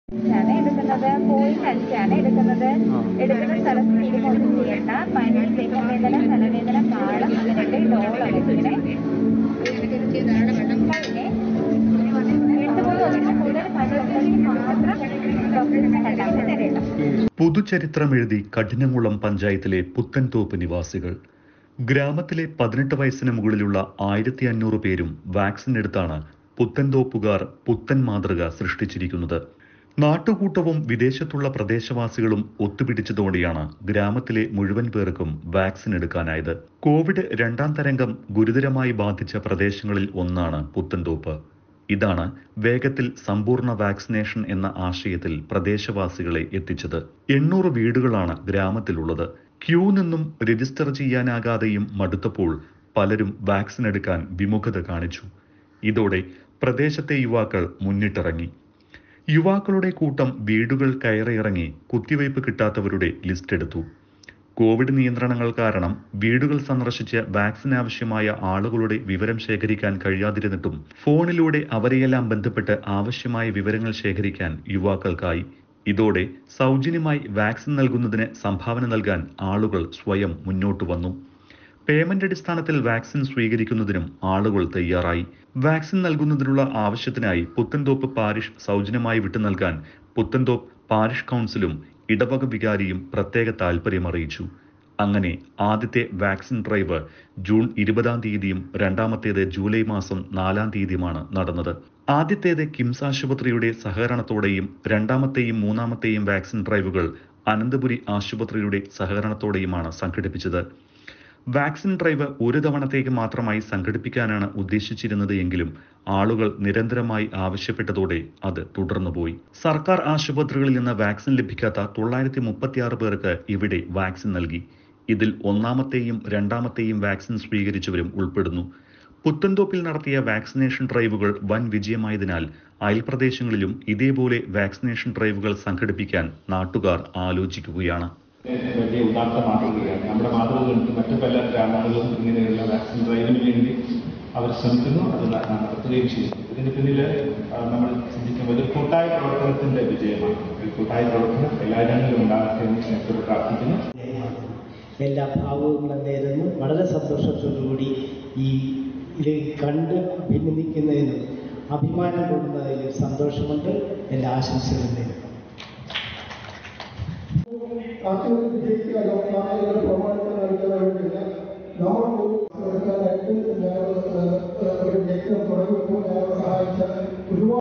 ആണ് എടുക്കുന്നത് പോയിന്റ് അഞ്ചാണ് എടുക്കുന്നത് എടുക്കുന്ന സ്ഥലത്ത് തിരിമൊന്നും ചെയ്യണ്ട പനി ദേഹവേദന തലവേദന കാളം അങ്ങനെയൊക്കെ ഡോളർ ഇങ്ങനെ കഴിഞ്ഞ് വീണ്ടുപോയി ഒന്നിച്ച് കൂടുതൽ പനിയുണ്ടെങ്കിൽ മാത്രം ഡോക്ടറിനെ രണ്ടാമത്തെ തരേണ്ട പുതുചരിത്രമെഴുതി കഠിനംകുളം പഞ്ചായത്തിലെ പുത്തൻതോപ്പ് നിവാസികൾ ഗ്രാമത്തിലെ പതിനെട്ട് വയസ്സിന് മുകളിലുള്ള ആയിരത്തി അഞ്ഞൂറ് പേരും വാക്സിൻ എടുത്താണ് പുത്തൻതോപ്പുകാർ പുത്തൻ മാതൃക സൃഷ്ടിച്ചിരിക്കുന്നത് നാട്ടുകൂട്ടവും വിദേശത്തുള്ള പ്രദേശവാസികളും ഒത്തുപിടിച്ചതോടെയാണ് ഗ്രാമത്തിലെ മുഴുവൻ പേർക്കും വാക്സിൻ എടുക്കാനായത് കോവിഡ് രണ്ടാം തരംഗം ഗുരുതരമായി ബാധിച്ച പ്രദേശങ്ങളിൽ ഒന്നാണ് പുത്തൻതോപ്പ് ഇതാണ് വേഗത്തിൽ സമ്പൂർണ്ണ വാക്സിനേഷൻ എന്ന ആശയത്തിൽ പ്രദേശവാസികളെ എത്തിച്ചത് എണ്ണൂറ് വീടുകളാണ് ഗ്രാമത്തിലുള്ളത് ക്യൂ നിന്നും രജിസ്റ്റർ ചെയ്യാനാകാതെയും മടുത്തപ്പോൾ പലരും വാക്സിൻ എടുക്കാൻ വിമുഖത കാണിച്ചു ഇതോടെ പ്രദേശത്തെ യുവാക്കൾ മുന്നിട്ടിറങ്ങി യുവാക്കളുടെ കൂട്ടം വീടുകൾ കയറിയിറങ്ങി കുത്തിവയ്പ് കിട്ടാത്തവരുടെ ലിസ്റ്റ് എടുത്തു കോവിഡ് നിയന്ത്രണങ്ങൾ കാരണം വീടുകൾ സന്ദർശിച്ച് വാക്സിൻ ആവശ്യമായ ആളുകളുടെ വിവരം ശേഖരിക്കാൻ കഴിയാതിരുന്നിട്ടും ഫോണിലൂടെ അവരെയെല്ലാം ബന്ധപ്പെട്ട് ആവശ്യമായ വിവരങ്ങൾ ശേഖരിക്കാൻ യുവാക്കൾക്കായി ഇതോടെ സൗജന്യമായി വാക്സിൻ നൽകുന്നതിന് സംഭാവന നൽകാൻ ആളുകൾ സ്വയം മുന്നോട്ട് വന്നു പേയ്മെന്റ് അടിസ്ഥാനത്തിൽ വാക്സിൻ സ്വീകരിക്കുന്നതിനും ആളുകൾ തയ്യാറായി വാക്സിൻ നൽകുന്നതിനുള്ള ആവശ്യത്തിനായി പുത്തൻതോപ്പ് പാരിഷ് സൗജന്യമായി വിട്ടു നൽകാൻ പുത്തൻതോപ്പ് പാരിഷ് കൗൺസിലും ഇടവക വികാരിയും പ്രത്യേക താൽപര്യം അറിയിച്ചു അങ്ങനെ ആദ്യത്തെ വാക്സിൻ ഡ്രൈവ് ജൂൺ ഇരുപതാം തീയതിയും രണ്ടാമത്തേത് ജൂലൈ മാസം നാലാം തീയതിയുമാണ് നടന്നത് ആദ്യത്തേത് കിംസ് ആശുപത്രിയുടെ സഹകരണത്തോടെയും രണ്ടാമത്തെയും മൂന്നാമത്തെയും വാക്സിൻ ഡ്രൈവുകൾ അനന്തപുരി ആശുപത്രിയുടെ സഹകരണത്തോടെയുമാണ് സംഘടിപ്പിച്ചത് വാക്സിൻ ഡ്രൈവ് ഒരു തവണത്തേക്ക് മാത്രമായി സംഘടിപ്പിക്കാനാണ് ഉദ്ദേശിച്ചിരുന്നത് എങ്കിലും ആളുകൾ നിരന്തരമായി ആവശ്യപ്പെട്ടതോടെ അത് തുടർന്നുപോയി സർക്കാർ ആശുപത്രികളിൽ നിന്ന് വാക്സിൻ ലഭിക്കാത്ത തൊള്ളായിരത്തി മുപ്പത്തിയാറ് പേർക്ക് ഇവിടെ വാക്സിൻ നൽകി ഇതിൽ ഒന്നാമത്തെയും രണ്ടാമത്തെയും വാക്സിൻ സ്വീകരിച്ചവരും ഉൾപ്പെടുന്നു പുത്തൻതോപ്പിൽ നടത്തിയ വാക്സിനേഷൻ ഡ്രൈവുകൾ വൻ വിജയമായതിനാൽ അയൽപ്രദേശങ്ങളിലും ഇതേപോലെ വാക്സിനേഷൻ ഡ്രൈവുകൾ സംഘടിപ്പിക്കാൻ നാട്ടുകാർ ആലോചിക്കുകയാണ് വലിയ ഉദാത്ത മാതൃകയാണ് നമ്മുടെ മാതൃക കണ്ട് മറ്റു പല ഗ്രാമങ്ങളിലും ഇങ്ങനെയുള്ള വാക്സിൻ ഡ്രൈവിന് വേണ്ടി അവർ ശ്രമിക്കുന്നു അത് ന- നടത്തുകയും ചെയ്യുന്നു ഇതിന് പിന്നിൽ ആ, നമ്മൾ ചിന്തിക്കുമ്പോൾ ഒരു കൂട്ടായ പ്രവർത്തനത്തിന്റെ വിജയമാണ് ഈ കൂട്ടായ പ്രവർത്തനം എല്ലാ ജനങ്ങളിലും ഉണ്ടാകട്ടെ എന്ന് സ്നേഹത്തോട് പ്രാർത്ഥിക്കുന്നു എല്ലാ ഭാവങ്ങളും നേരുന്നു വളരെ സന്തോഷത്തോടുകൂടി ഈ ഇത് കണ്ട് അഭിനന്ദിക്കുന്നതിനും അഭിമാനം കൊള്ളുന്നതിലും സന്തോഷമുണ്ട് എല്ലാ ആശംസകളും നേരുന്നു കാത്തിരുന്ന് വിജയിക്കാനോ നാളുകളുടെ പ്രമാണങ്ങൾ നൽകാനോ വേണ്ടിയില്ല നമ്മൾ കൊടുക്കാനായിട്ട് ഞാൻ ഒരു യജ്ഞം തുടങ്ങിയപ്പോൾ ഞാൻ സഹായിച്ച ഒരുപാട്